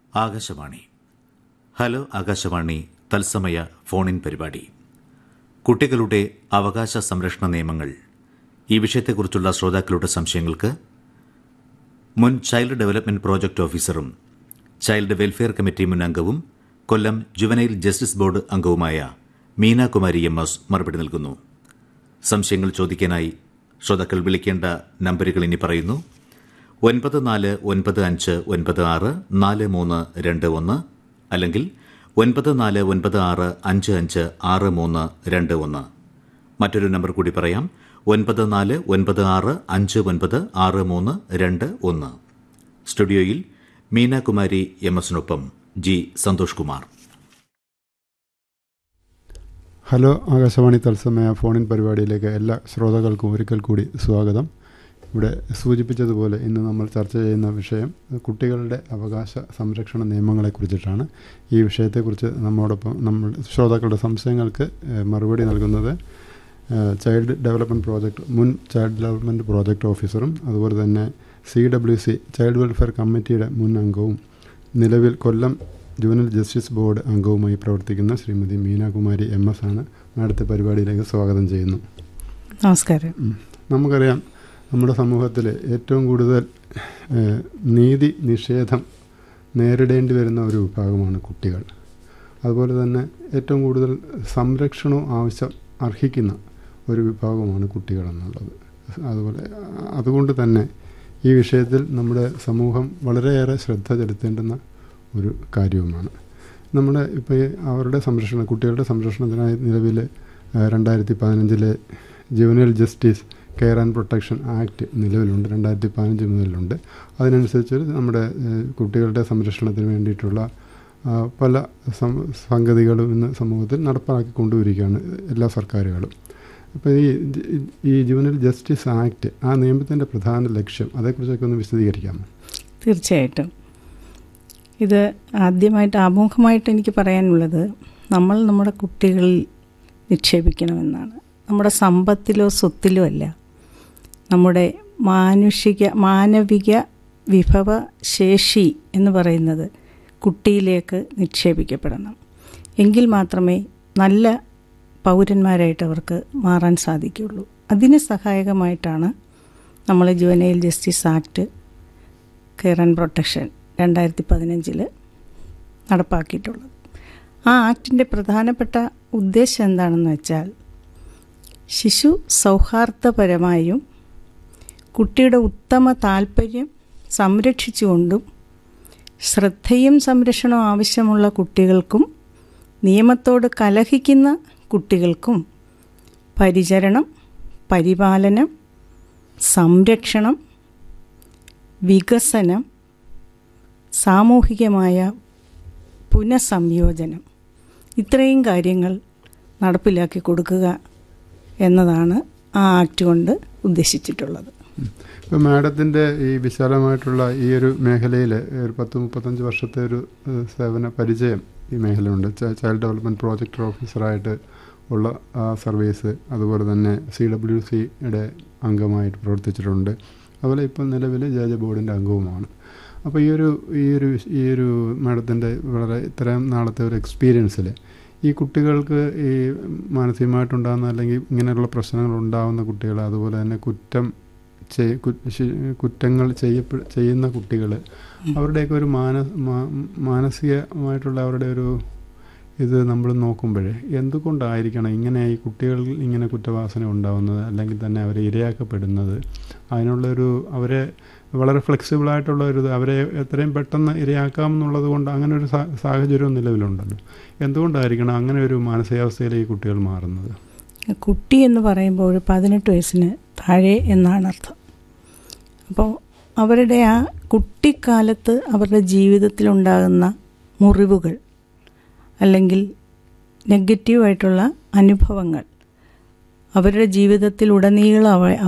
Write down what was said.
Akashvani hello Akashvani തത്സമയ ഫോണിൻ പരിപാടി കുട്ടികളുടെ അവകാശ സംരക്ഷണ നിയമങ്ങൾ ഈ വിഷയത്തെക്കുറിച്ചുള്ള ശ്രോതാക്കളുടെ സംശയങ്ങൾക്ക് മുൻ ചൈൽഡ് ഡെവലപ്മെന്റ് പ്രോജക്ട് ഓഫീസറും ചൈൽഡ് വെൽഫെയർ കമ്മിറ്റി മുൻ അംഗവും കൊല്ലം ജുവനൈൽ ജസ്റ്റിസ് ബോർഡ് അംഗവുമായ മീന കുമാരി എം എസ് മറുപടി നൽകുന്നു സംശയങ്ങൾ ചോദിക്കാനായി ശ്രോതാക്കൾ വിളിക്കേണ്ട നമ്പറുകൾ ഇനി പറയുന്നു ഒൻപത് നാല് ഒൻപത് അഞ്ച് ഒൻപത് ആറ് നാല് മൂന്ന് രണ്ട് ഒന്ന് അല്ലെങ്കിൽ ഒൻപത് നാല് ഒൻപത് ആറ് അഞ്ച് അഞ്ച് ആറ് മൂന്ന് രണ്ട് ഒന്ന് മറ്റൊരു നമ്പർ കൂടി പറയാം ഒൻപത് നാല് ഒൻപത് ആറ് അഞ്ച് ഒൻപത് ആറ് മൂന്ന് രണ്ട് ഒന്ന് സ്റ്റുഡിയോയിൽ മീനാകുമാരി എം എസിനൊപ്പം ജി സന്തോഷ് കുമാർ ഹലോ ആകാശവാണി തത്സമയ ഫോണിൻ പരിപാടിയിലേക്ക് എല്ലാ ശ്രോതാക്കൾക്കും ഒരിക്കൽ കൂടി സ്വാഗതം ഇവിടെ സൂചിപ്പിച്ചതുപോലെ ഇന്ന് നമ്മൾ ചർച്ച ചെയ്യുന്ന വിഷയം കുട്ടികളുടെ അവകാശ സംരക്ഷണ നിയമങ്ങളെക്കുറിച്ചിട്ടാണ് ഈ വിഷയത്തെക്കുറിച്ച് നമ്മോടൊപ്പം നമ്മൾ ശ്രോതാക്കളുടെ സംശയങ്ങൾക്ക് ഏഹ്, മറുപടി നൽകുന്നത് ഏഹ്, ചൈൽഡ് ഡെവലപ്മെൻറ്റ് പ്രോജക്റ്റ് മുൻ ചൈൽഡ് ഡെവലപ്മെൻറ്റ് പ്രോജക്റ്റ് ഓഫീസറും അതുപോലെ തന്നെ C W C child welfare കമ്മിറ്റിയുടെ മുൻ അംഗവും നിലവിൽ കൊല്ലം ജൂനിയർ ജസ്റ്റിസ് ബോർഡ് അംഗവുമായി പ്രവർത്തിക്കുന്ന ശ്രീമതി മീനാകുമാരി എം എസ് ആണ് മാഡത്തെ പരിപാടിയിലേക്ക് സ്വാഗതം ചെയ്യുന്നു നമസ്കാരം ഉം. നമുക്കറിയാം നമ്മുടെ സമൂഹത്തിൽ ഏറ്റവും കൂടുതൽ ഏഹ്, നീതി നിഷേധം നേരിടേണ്ടി വരുന്ന ഒരു വിഭാഗമാണ് കുട്ടികൾ അതുപോലെ തന്നെ ഏറ്റവും കൂടുതൽ സംരക്ഷണവും ആവശ്യം അർഹിക്കുന്ന ഒരു വിഭാഗമാണ് കുട്ടികൾ എന്നുള്ളത് അതുപോലെ അ- അതുകൊണ്ട് തന്നെ ഈ വിഷയത്തിൽ നമ്മുടെ സമൂഹം വളരെയേറെ ശ്രദ്ധ ചെലുത്തേണ്ടുന്ന ഒരു കാര്യവുമാണ് നമ്മുടെ ഇപ്പോൾ ഈ അവരുടെ സംരക്ഷണം കുട്ടികളുടെ സംരക്ഷണത്തിനായി നിലവിൽ രണ്ടായിരത്തി പതിനഞ്ചിലെ juvenile justice care and protection act നിലവിലുണ്ട് രണ്ടായിരത്തി പതിനഞ്ച് മുതലുണ്ട് അതിനനുസരിച്ച് നമ്മുടെ ഏഹ്, കുട്ടികളുടെ സംരക്ഷണത്തിന് വേണ്ടിയിട്ടുള്ള ആ, പല സം- സംഗതികളും ഇന്ന് സമൂഹത്തിൽ നടപ്പാക്കി കൊണ്ടുവരികയാണ് എല്ലാ സർക്കാരുകളും അപ്പോൾ ഈ ജ- ഈ ജുവനൽ ജസ്റ്റിസ് ആക്ട് ആ നിയമത്തിൻ്റെ പ്രധാന ലക്ഷ്യം അതേക്കുറിച്ചൊക്കെ ഒന്ന് വിശദീകരിക്കാമോ തീർച്ചയായിട്ടും ഇത് ആദ്യമായിട്ട് ആമുഖമായിട്ട് എനിക്ക് പറയാനുള്ളത് നമ്മൾ നമ്മുടെ കുട്ടികളിൽ നിക്ഷേപിക്കണമെന്നാണ് നമ്മുടെ സമ്പത്തിലോ സ്വത്തിലോ അല്ല നമ്മുടെ മാനുഷിക മാനവിക വിഭവ ശേഷി എന്ന് പറയുന്നത് കുട്ടിയിലേക്ക് നിക്ഷേപിക്കപ്പെടണം എങ്കിൽ മാത്രമേ നല്ല പൗരന്മാരായിട്ട് അവർക്ക് മാറാൻ സാധിക്കുകയുള്ളൂ അതിന് സഹായകമായിട്ടാണ് നമ്മൾ juvenile justice act care and protection രണ്ടായിരത്തി പതിനഞ്ചിൽ നടപ്പാക്കിയിട്ടുള്ളത് ആ ആക്ടിൻ്റെ പ്രധാനപ്പെട്ട ഉദ്ദേശം എന്താണെന്ന് വെച്ചാൽ ശിശു സൗഹാർദ്ദപരമായും കുട്ടിയുടെ ഉത്തമ താല്പര്യം സംരക്ഷിച്ചുകൊണ്ടും ശ്രദ്ധയും സംരക്ഷണവും ആവശ്യമുള്ള കുട്ടികൾക്കും നിയമത്തോട് കലഹിക്കുന്ന കുട്ടികൾക്കും പരിചരണം പരിപാലനം സംരക്ഷണം വികസനം സാമൂഹികമായ പുനഃസംയോജനം ഇത്രയും കാര്യങ്ങൾ നടപ്പിലാക്കി കൊടുക്കുക എന്നതാണ് ആ ആക്ട് കൊണ്ട് ഉദ്ദേശിച്ചിട്ടുള്ളത് ഇപ്പോൾ മാഡത്തിൻ്റെ ഈ വിശാലമായിട്ടുള്ള ഈ ഒരു മേഖലയിൽ ഒരു പത്ത് മുപ്പത്തഞ്ച് വർഷത്തെ ഒരു ഏഹ്, സേവന പരിചയം ഈ മേഖലയുണ്ട് ച- ചൈൽഡ് ഡെവലപ്മെൻറ്റ് പ്രോജക്റ്റ് ഓഫീസറായിട്ട് ഉള്ള ആ സർവീസ് അതുപോലെ തന്നെ സി ഡബ്ല്യു സിയുടെ അംഗമായിട്ട് പ്രവർത്തിച്ചിട്ടുണ്ട് അതുപോലെ ഇപ്പോൾ നിലവിൽ ജെ ജെ ബോർഡിൻ്റെ അംഗവുമാണ് അപ്പോൾ ഈ ഒരു ഈ ഒരു വിഷ- ഈ ഒരു മാഡത്തിൻ്റെ വളരെ ഇത്രയും നാളത്തെ ഒരു എക്സ്പീരിയൻസിൽ ഈ കുട്ടികൾക്ക് ഈ മാനസികമായിട്ടുണ്ടാകുന്ന അല്ലെങ്കിൽ ഇങ്ങനെയുള്ള പ്രശ്നങ്ങൾ ഉണ്ടാകുന്ന കുട്ടികൾ അതുപോലെ തന്നെ കുറ്റം ചെയ് കു- ശി- കുറ്റങ്ങൾ ചെയ്യപ്പെ ചെയ്യുന്ന കുട്ടികൾ അവരുടെയൊക്കെ ഒരു മാന മാ- മാനസികമായിട്ടുള്ള അവരുടെ ഒരു ഇത് നമ്മൾ നോക്കുമ്പോഴേ എന്തുകൊണ്ടായിരിക്കണം ഇങ്ങനെ ഈ കുട്ടികളിൽ ഇങ്ങനെ കുറ്റവാസന ഉണ്ടാവുന്നത് അല്ലെങ്കിൽ തന്നെ അവരെ ഇരയാക്കപ്പെടുന്നത് അതിനുള്ളൊരു അവരെ വളരെ ഫ്ലെക്സിബിളായിട്ടുള്ള ഒരു ഇത് അവരെ എത്രയും പെട്ടെന്ന് ഇരയാക്കാം എന്നുള്ളത് കൊണ്ട് അങ്ങനെ ഒരു സാ- സാഹചര്യവും നിലവിലുണ്ടല്ലോ എന്തുകൊണ്ടായിരിക്കണം അങ്ങനെ ഒരു മാനസികാവസ്ഥയിലേക്ക് ഈ കുട്ടികൾ മാറുന്നത് കുട്ടി എന്ന് പറയുമ്പോൾ ഒരു പതിനെട്ട് വയസ്സിന് താഴെ എന്നാണ് അർത്ഥം അപ്പോൾ അവരുടെ ആ കുട്ടിക്കാലത്ത് അവരുടെ ജീവിതത്തിലുണ്ടാകുന്ന മുറിവുകൾ അല്ലെങ്കിൽ നെഗറ്റീവായിട്ടുള്ള അനുഭവങ്ങൾ അവരുടെ ജീവിതത്തിൽ ഉടനീളം അവ